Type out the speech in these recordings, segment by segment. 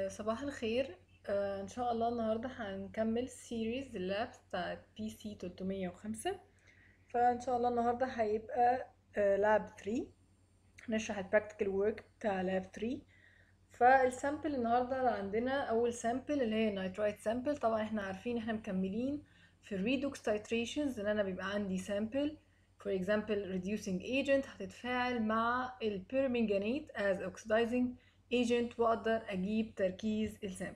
صباح الخير آه، ان شاء الله النهارده هنكمل سيريز اللابس بتاعت بي سي 305 فان شاء الله النهارده هيبقى لاب 3 هنشرح البراكتيكال ورك بتاع لاب 3 فالسامبل النهارده اللي عندنا اول سامبل اللي هي نايترايت سامبل طبعا احنا عارفين احنا مكملين في الريدوكس تايتريشنز ان انا بيبقى عندي سامبل for example reducing agent هتتفاعل مع البيرمنجانيت as oxidizing agent واقدر اجيب تركيز السامبل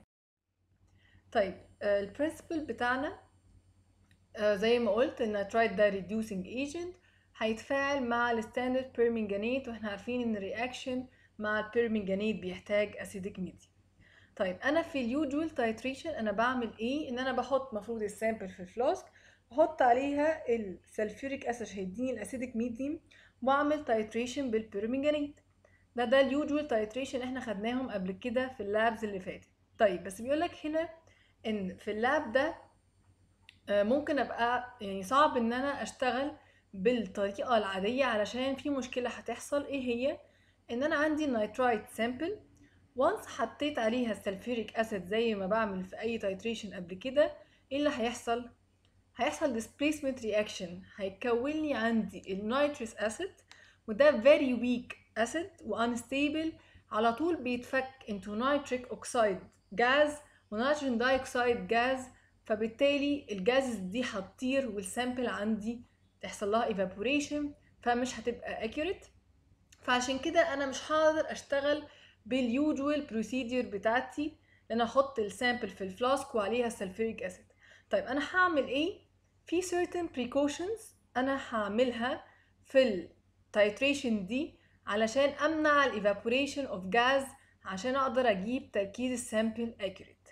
طيب البرنسبل بتاعنا آه، زي ما قلت النيترايت ده reducing agent هيتفاعل مع الستاندرد بيرمنجانيت واحنا عارفين ان الرياكشن مع البيرمنجانيت بيحتاج اسيديك ميديا طيب انا في اليوجوال تايتريشن انا بعمل ايه ان انا بحط مفروض السامبل في الفلاسك بحط عليها السلفوريك اسيد هيديني الاسيديك ميديم واعمل تايتريشن بالبيرمنجانيت ده ده اليوجوال تايتريشن احنا خدناهم قبل كده في اللابز اللي فاتت طيب بس بيقولك هنا ان في اللاب ده آه، ممكن ابقى يعني صعب ان انا اشتغل بالطريقة العادية علشان في مشكلة هتحصل ايه هي ان انا عندي نيترايت سامبل وانس حطيت عليها السلفوريك اسيد زي ما بعمل في اي تايتريشن قبل كده ايه اللي هيحصل هيحصل displacement reaction هيكون لي عندي النيتريس اسيد وده very weak acid و unstable على طول بيتفك into nitric oxide gas ونيتروجين دايوكسيد جاز فبالتالي الجازز دي هتطير والسامبل عندي تحصل لها evaporation فمش هتبقى accurate فعشان كده انا مش هقدر اشتغل باليوجوال بروسيدير بتاعتي ان انا احط السامبل في الفلاسك وعليها السلفوريك اسيد طيب انا هعمل ايه في certain precautions انا هعملها في التايتريشن دي علشان امنع الايفابوريشن اوف جاز عشان اقدر اجيب تركيز السامبل accurate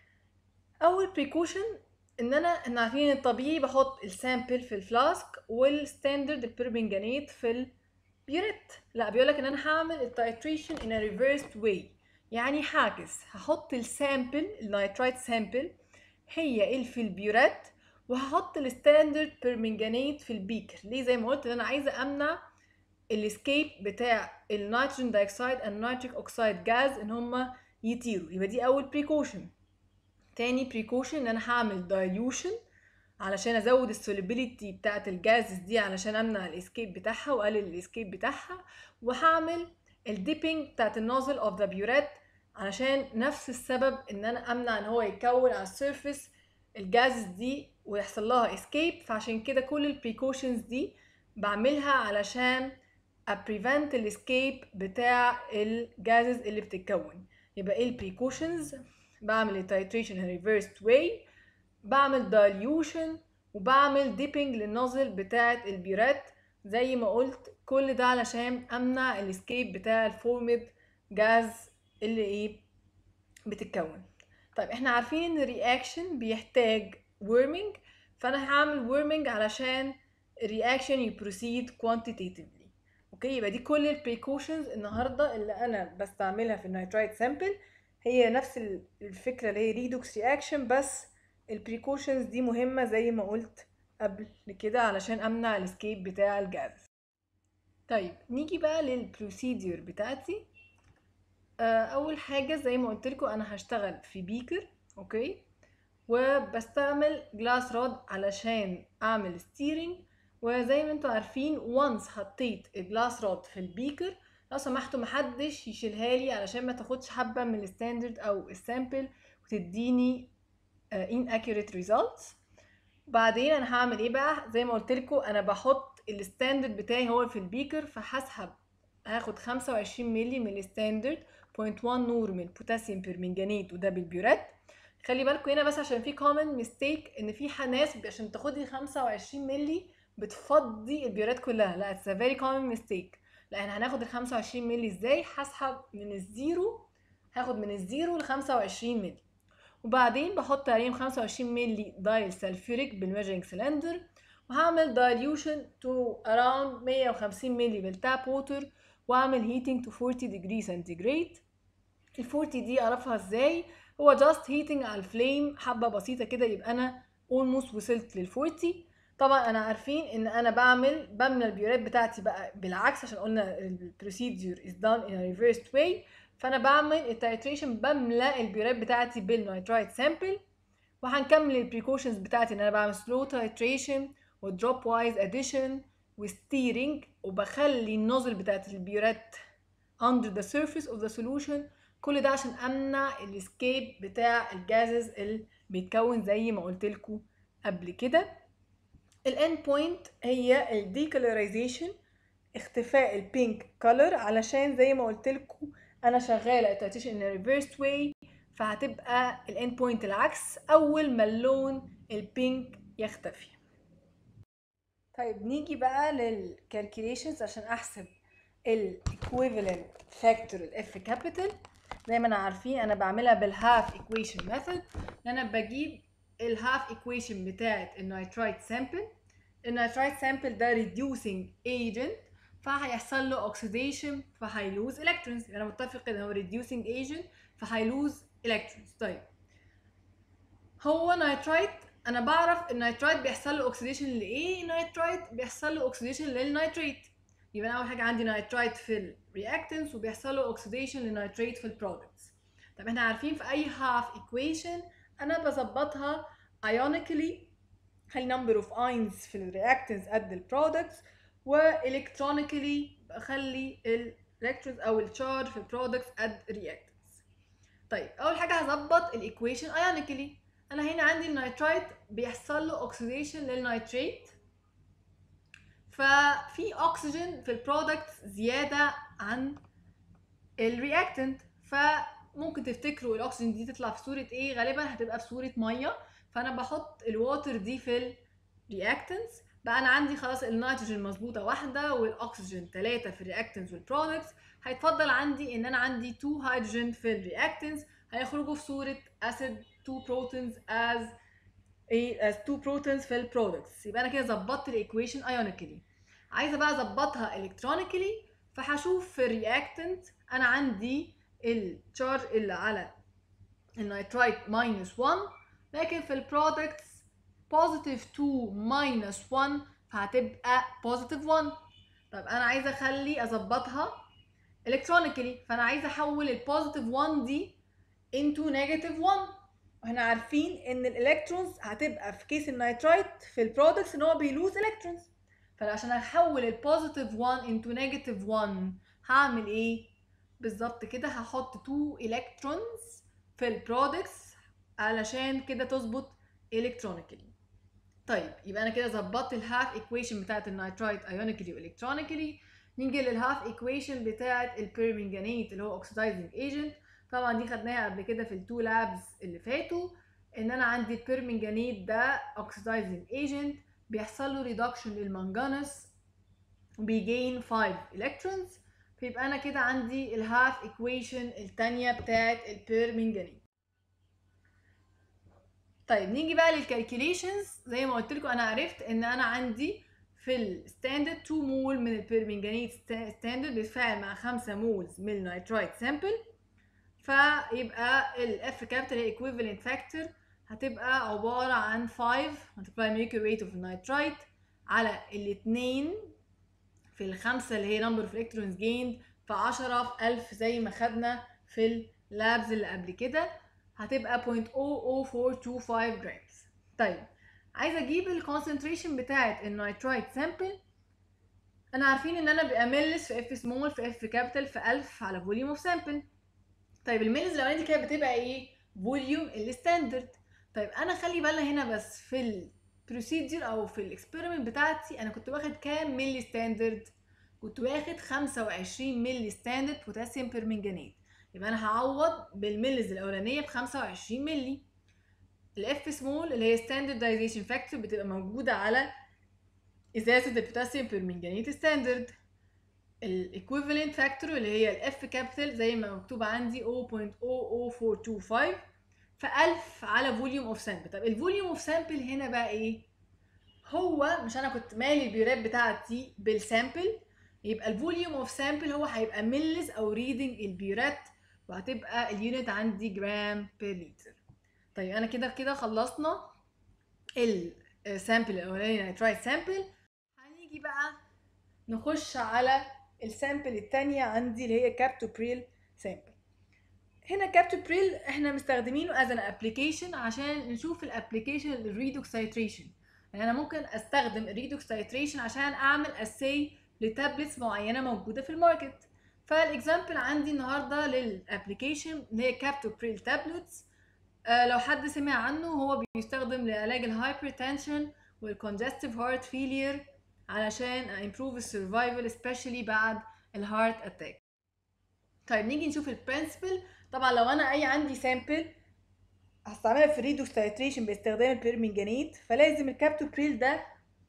اول precaution ان انا احنا عارفين الطبيعي بحط السامبل في الفلاسك والستاندرد البربنجانيت في البيوريت لا بيقولك ان انا هعمل التايتريشن in a reversed way يعني هعكس هحط السامبل النيترايت سامبل هي اللي في البيوريت وهحط الستاندرد بيرمنجانيت في البيكر ليه زي ما قلت ان انا عايزه امنع الاسكيب بتاع النيتروجين دايوكسيد and نيتريك اوكسيد جاز ان هما يطيروا يبقى دي اول بريكوشن تاني بريكوشن ان انا هعمل دايلوشن علشان ازود السوليبيليتي بتاعت الجازز دي علشان امنع الاسكيب بتاعها واقلل الاسكيب بتاعها وهعمل الديبنج بتاعت النوزل اوف ذا بيوريت علشان نفس السبب ان انا امنع ان هو يتكون على السيرفيس الجازز دي ويحصل لها اسكيب فعشان كده كل البريكوشنز دي بعملها علشان prevent الاسكيب بتاع الجازز اللي بتتكون يبقى ايه البريكوشنز بعمل التايتريشن ريفيرست واي بعمل دايليوشن وبعمل ديبنج للنوزل بتاعه البيرات زي ما قلت كل ده علشان امنع الاسكيب بتاع الفورمد جاز اللي ايه بتتكون طيب احنا عارفين ان الرياكشن بيحتاج وورمنج فانا هعمل وورمنج علشان الرياكشن يبروسيد كوانتيتيفلي اوكي يبقى دي كل البريكوشنز النهارده اللي انا بستعملها في النيترايت سامبل هي نفس الفكره اللي هي ريدوكس رياكشن بس البريكوشنز دي مهمه زي ما قلت قبل كده علشان امنع الاسكيب بتاع الجاز طيب نيجي بقى للبروسيدير بتاعتي آه، اول حاجه زي ما قلت لكم انا هشتغل في بيكر اوكي وبستعمل جلاس رود علشان اعمل ستيرنج وزي ما انتم عارفين وانس حطيت الجلاس رود في البيكر لو سمحتوا محدش يشيلها لي علشان ما تاخدش حبه من الستاندرد او السامبل وتديني inaccurate results بعدين انا هعمل ايه بقى زي ما قلت لكم انا بحط الستاندرد بتاعي هو في البيكر فهسحب هاخد 25 مللي من الستاندرد 0.1 نور من بوتاسيوم بيرمنجانيت وده بالبيورات خلي بالكم هنا بس عشان في كومن ميستيك ان في ناس عشان تاخدي 25 مللي بتفضي البيورات كلها لا اتس فيري كومن ميستيك لا احنا هناخد ال 25 مللي ازاي هسحب من الزيرو هاخد من الزيرو ل 25 مللي وبعدين بحط عليهم 25 مللي دايل سلفوريك بالميجرنج سلندر وهعمل دايليوشن تو اراوند 150 مللي بالتاب ووتر واعمل هيتنج تو 40 ديجري سنتيجريد ال 40 دي اعرفها ازاي هو جاست هيتنج على الفليم حبه بسيطه كده يبقى انا اولموست وصلت لل 40 طبعا انا عارفين ان انا بعمل بملى البيورات بتاعتي بقى بالعكس عشان قلنا البروسيدور از دان ان ريفيرست واي فانا بعمل التايتريشن بملى البيورات بتاعتي بالنيترايت سامبل وهنكمل البريكوشنز بتاعتي ان انا بعمل سلو تايتريشن ودروب وايز اديشن وستيرنج وبخلي النوزل بتاعت البيورات under the surface of the solution كل ده عشان امنع الاسكيب بتاع الجازز اللي بيتكون زي ما قلت لكم قبل كده الاند بوينت هي الديكولوريزيشن اختفاء البينك كولر علشان زي ما قلت لكم انا شغاله التاتيشن ان ريفيرس واي فهتبقى الاند بوينت العكس اول ما اللون البينك يختفي طيب نيجي بقى للكالكوليشنز عشان احسب الايكويفالنت فاكتور الاف كابيتال زي ما انا عارفين انا بعملها بالهاف ايكويشن ميثود ان انا بجيب الهاف ايكويشن بتاعه النيترايت سامبل النيترايت سامبل ده reducing agent فهيحصل له اوكسيديشن فهيلوز الكترونز انا متفق ان هو reducing agent فهيلوز الكترونز طيب هو نيترايت انا بعرف النيترايت بيحصل له اوكسيديشن لايه النيترايت بيحصل له اوكسيديشن للنيتريت يبقى انا اول حاجه عندي نيترايت في الرياكتنس وبيحصل له اوكسيديشن للنيتريت في البرودكتس طب احنا عارفين في اي هاف ايكويشن انا بظبطها ايونيكلي خلي نمبر اوف اينز في الرياكتنس قد البرودكتس والكترونيكلي بخلي الالكترونز او التشارج في البرودكتس قد الرياكتنس طيب اول حاجه هظبط الايكويشن ايونيكلي انا هنا عندي النيترايت بيحصل له اوكسيديشن للنيتريت ففي اكسجين في البرودكت زياده عن الرياكتنت فممكن تفتكروا الاكسجين دي تطلع في صوره ايه غالبا هتبقى في صوره ميه فانا بحط الواتر دي في الرياكتنس بقى انا عندي خلاص النيتروجين مظبوطه واحده والاكسجين ثلاثه في الرياكتنس والبرودكتس هيتفضل عندي ان انا عندي 2 هيدروجين في الرياكتنس هيخرجوا في صوره اسيد 2 بروتونز as ايه as 2 بروتونز في البرودكتس يبقى انا كده ظبطت الايكويشن ايونيكلي عايزه بقى اظبطها الكترونيكلي فهشوف في الرياكتنت انا عندي التشارج اللي على النيترايت ماينس 1 لكن في البرودكتس بوزيتيف 2 ماينس 1 فهتبقى بوزيتيف 1 طب انا عايزه اخلي اظبطها الكترونيكلي فانا عايزه احول البوزيتيف 1 دي into نيجاتيف 1 واحنا عارفين ان الالكترونز هتبقى في كيس النيترايت في البرودكتس ان هو بيلوز الكترونز فعشان احول البوزيتيف 1 into نيجاتيف 1 هعمل ايه بالظبط كده هحط 2 الكترونز في البرودكتس علشان كده تظبط الكترونيكلي طيب يبقى انا كده ظبطت الهاف ايكويشن بتاعت النيترايت ايونيكلي والكترونيكلي نيجي للهاف ايكويشن بتاعت البيرمنجانيت اللي هو اوكسيدايزنج ايجنت طبعا دي خدناها قبل كده في التو لابس اللي فاتوا ان انا عندي البيرمنجانيت ده اوكسيدايزنج ايجنت بيحصل له ريدكشن للمنجنس وبيجين 5 الكترونز فيبقى انا كده عندي الهاف ايكويشن الثانيه بتاعت البيرمنجانيت طيب نيجي بقى للكالكوليشنز زي ما قلت لكم انا عرفت ان انا عندي في الستاندرد 2 مول من البيرمنجانيت ستاندرد بيتفاعل مع 5 مولز من النيترايت سامبل فيبقى الاف كابيتال هي equivalent فاكتور هتبقى عبارة عن 5 multiply molecular weight of nitrite على الاثنين في الخمسة اللي هي number of electrons gained في 10 في 1000 زي ما خدنا في اللابز اللي قبل كده هتبقى 0.00425 جرامز طيب عايزة اجيب الكونسنتريشن بتاعت النيترايت سامبل انا عارفين ان انا بقى ملس في اف سمول في اف كابيتال في 1000 على فوليوم اوف سامبل طيب الميلز الاولانيه دي كانت بتبقى ايه فوليوم الستاندرد طيب انا خلي بالنا هنا بس في البروسيجر او في الاكسبيرمنت بتاعتي انا كنت واخد كام ملي ستاندرد كنت واخد 25 ملي ستاندرد بوتاسيوم بيرمنجانيت يبقى انا هعوض بالميلز الاولانيه ب 25 ملي الاف سمول اللي هي ستاندردايزيشن فاكتور بتبقى موجوده على ازازه البوتاسيوم بيرمنجانيت ستاندرد الايكويفالنت فاكتور اللي هي الاف كابيتال زي ما مكتوب عندي 0.00425 في 1000 على فوليوم اوف سامبل طب الفوليوم اوف سامبل هنا بقى ايه هو مش انا كنت مالي البيورات بتاعتي بالسامبل يبقى الفوليوم اوف سامبل هو هيبقى ملز او ريدنج البيورات وهتبقى اليونت عندي جرام بير لتر طيب انا كده كده خلصنا السامبل الاولاني نيترايت سامبل هنيجي بقى نخش على السامبل التانية عندي اللي هي كابتوبريل سامبل هنا كابتوبريل احنا مستخدمينه از ان ابلكيشن عشان نشوف الابلكيشن الريدوكس تايتريشن يعني انا ممكن استخدم الريدوكس تايتريشن عشان اعمل اساي لتابلتس معينه موجوده في الماركت فالاكزامبل عندي النهارده للابلكيشن اللي هي كابتوبريل تابلتس آه لو حد سمع عنه هو بيستخدم لعلاج الهايبرتنشن والكونجستيف هارت فيلير علشان improve السرفايفل especially بعد الهارت اتاك طيب نيجي نشوف البرنسبل طبعا لو انا اي عندي سامبل هستعملها في الريدوكس تايتريشن باستخدام البيرمنجانيت فلازم الكابتوبريل ده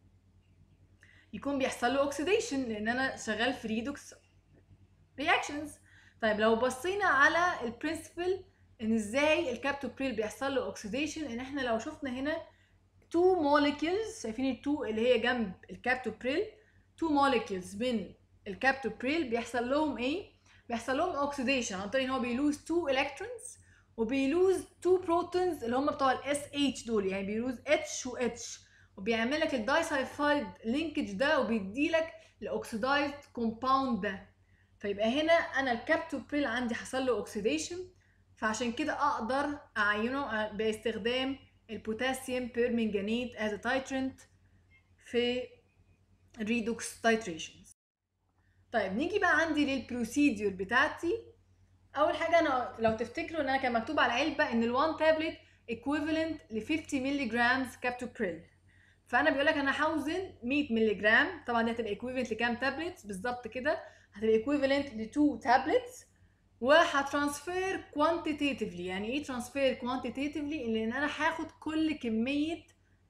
يكون بيحصل له اوكسيديشن لان انا شغال في ريدوكس رياكشنز طيب لو بصينا على البرنسبل ان ازاي الكابتوبريل بيحصل له اوكسيديشن ان احنا لو شفنا هنا تو موليكيولز شايفين التو اللي هي جنب الكابتوبريل تو موليكيولز من الكابتوبريل بيحصل لهم ايه بيحصل لهم اوكسيديشن عن طريق ان هو بيلوز تو الكترونز وبيلوز تو بروتونز اللي هم بتوع الاس اتش دول يعني بيلوز اتش و اتش وبيعمل لك الدايسايفايد لينكج ده وبيدي لك الاوكسيدايزد كومباوند ده فيبقى هنا انا الكابتوبريل عندي حصل له اوكسيديشن فعشان كده اقدر اعينه باستخدام البوتاسيوم بيرمنجانيت از تايترنت في الريدوكس تايتريشنز طيب نيجي بقى عندي للبروسيدور بتاعتي اول حاجه انا لو تفتكروا ان انا كان مكتوب على العلبه ان ال1 تابلت equivalent ل 50 مللي جرامز كابتوبريل فانا بيقول لك انا هوزن 100 مللي جرام طبعا دي هتبقى equivalent لكام تابلت بالظبط كده هتبقى equivalent ل 2 تابلتس وهترانسفير كوانتيتيفلي يعني ايه ترانسفير كوانتيتيفلي لان انا هاخد كل كميه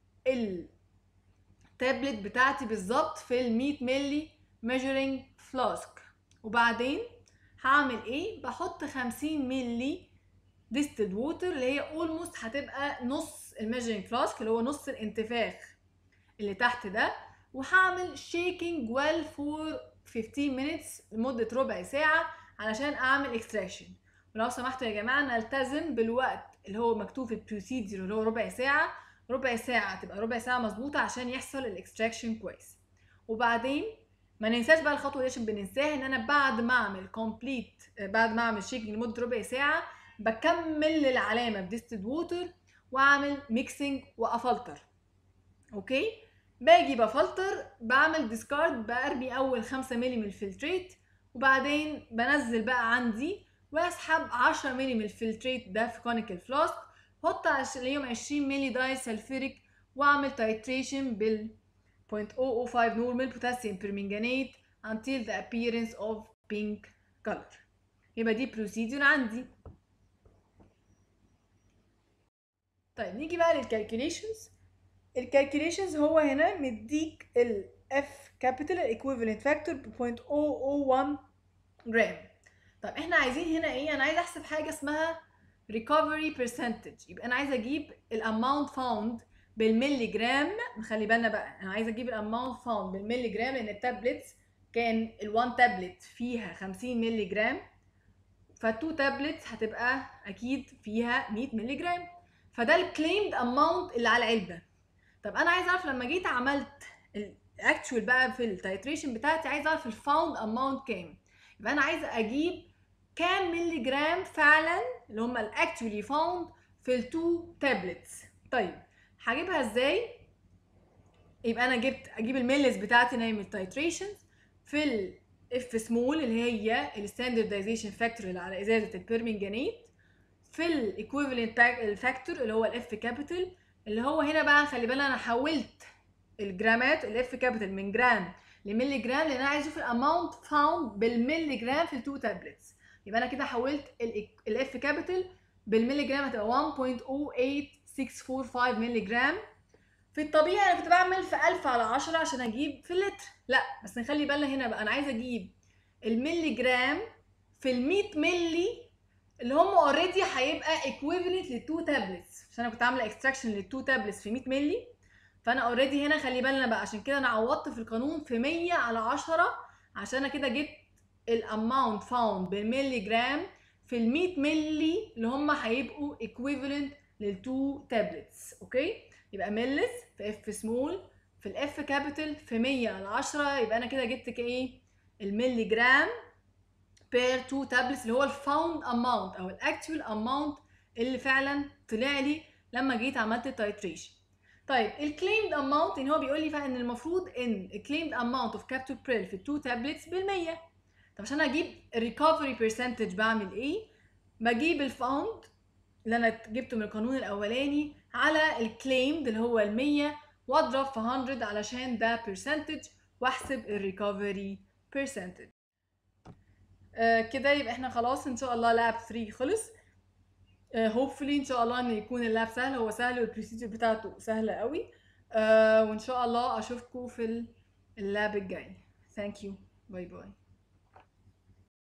التابلت بتاعتي بالظبط في ال 100 مللي ميجرنج فلاسك وبعدين هعمل ايه بحط 50 مللي ديستد ووتر اللي هي اولموست هتبقى نص الميجرنج فلاسك اللي هو نص الانتفاخ اللي تحت ده وهعمل شيكينج ويل فور 15 minutes لمده ربع ساعه علشان اعمل اكستراكشن ولو سمحتوا يا جماعه نلتزم بالوقت اللي هو مكتوب في البروسيدور اللي هو ربع ساعه ربع ساعه تبقى ربع ساعه مظبوطه عشان يحصل الاكستراكشن كويس وبعدين ما ننساش بقى الخطوه دي عشان بننساها ان انا بعد ما اعمل كومبليت بعد ما اعمل شيكنج لمده ربع ساعه بكمل العلامه بديستد ووتر واعمل ميكسنج وافلتر اوكي باجي بفلتر بعمل ديسكارد برمي اول 5 مللي من الفلتريت وبعدين بنزل بقى عندي واسحب 10 مللي من الفلتريت ده في كونيكال فلاسك واحط عليهم 20 مللي داي سلفيريك واعمل تايتريشن بال 0.005 normal potassium permanganate until the appearance of pink color يبقى دي procedure عندي طيب نيجي بقى للكالكوليشنز الكالكوليشنز هو هنا مديك ال F capital equivalent factor ب 0.001 جرام طب احنا عايزين هنا ايه انا عايز احسب حاجه اسمها recovery percentage يبقى انا عايز اجيب الاماونت فاوند بالملي جرام خلي بالنا بقى انا عايزه اجيب الاماونت فاوند بالملي جرام لان التابلتس كان ال1 تابلت فيها 50 ملي جرام فالتو تابلتس هتبقى اكيد فيها 100 ملي جرام فده الكليمد اماونت اللي على العلبه طب انا عايز اعرف لما جيت عملت الاكتشوال بقى في التايتريشن بتاعتي عايز اعرف الفاوند اماونت كام يبقى انا عايزه اجيب كام ملي جرام فعلا اللي هم الاكتشولي فاوند في التو تابلتس طيب هجيبها ازاي يبقى انا جبت اجيب الميلز بتاعتي نعمل تايتريشن في الاف سمول اللي هي الستاندردايزيشن فاكتور اللي على ازازه البيرمنجانيت في الايكويفالنت الفاكتور اللي هو الاف كابيتال اللي هو هنا بقى خلي بالك انا حولت الجرامات الاف كابيتال من جرام لملي جرام لان انا عايز اشوف الاماونت فاوند بالملي جرام في التو تابلتس يبقى انا كده حولت الاف كابيتال بالملي جرام هتبقى 1.08645 ملي جرام في الطبيعي انا كنت بعمل في 1000 على 10 عشان اجيب في اللتر لا بس نخلي بالنا هنا بقى انا عايزه اجيب الملي جرام في ال 100 ملي اللي هم اوريدي هيبقى ايكويفالنت للتو تابلتس عشان انا كنت عامله اكستراكشن للتو تابلتس في 100 ملي فانا اوريدي هنا خلي بالنا بقى عشان كده انا عوضت في القانون في 100 على 10 عشان انا كده جبت الاماونت فاوند بالملي جرام في ال 100 ملي اللي هم هيبقوا equivalent للتو تابلتس اوكي يبقى ملس في اف سمول في الاف كابيتال في 100 على 10 يبقى انا كده جبت ايه الملي جرام بير تو تابلتس اللي هو الفاوند اماونت او الاكتوال اماونت اللي فعلا طلع لي لما جيت عملت التايتريشن طيب الكليمد اماونت ان هو بيقول لي فعلا ان المفروض ان الكليمد اماونت اوف كابتوبريل في التو تابلتس بالمية طب عشان اجيب الريكفري برسنتج بعمل ايه بجيب الفاوند اللي انا جبته من القانون الاولاني على الكليمد اللي هو ال100 واضرب في 100 علشان ده برسنتج واحسب الريكفري برسنتج آه كده يبقى احنا خلاص ان شاء الله لاب 3 خلص هوبفلي ان شاء الله ان يكون اللاب سهل هو سهل والبروسيجر بتاعته سهله قوي آه وان شاء الله اشوفكم في اللاب الجاي ثانك يو باي باي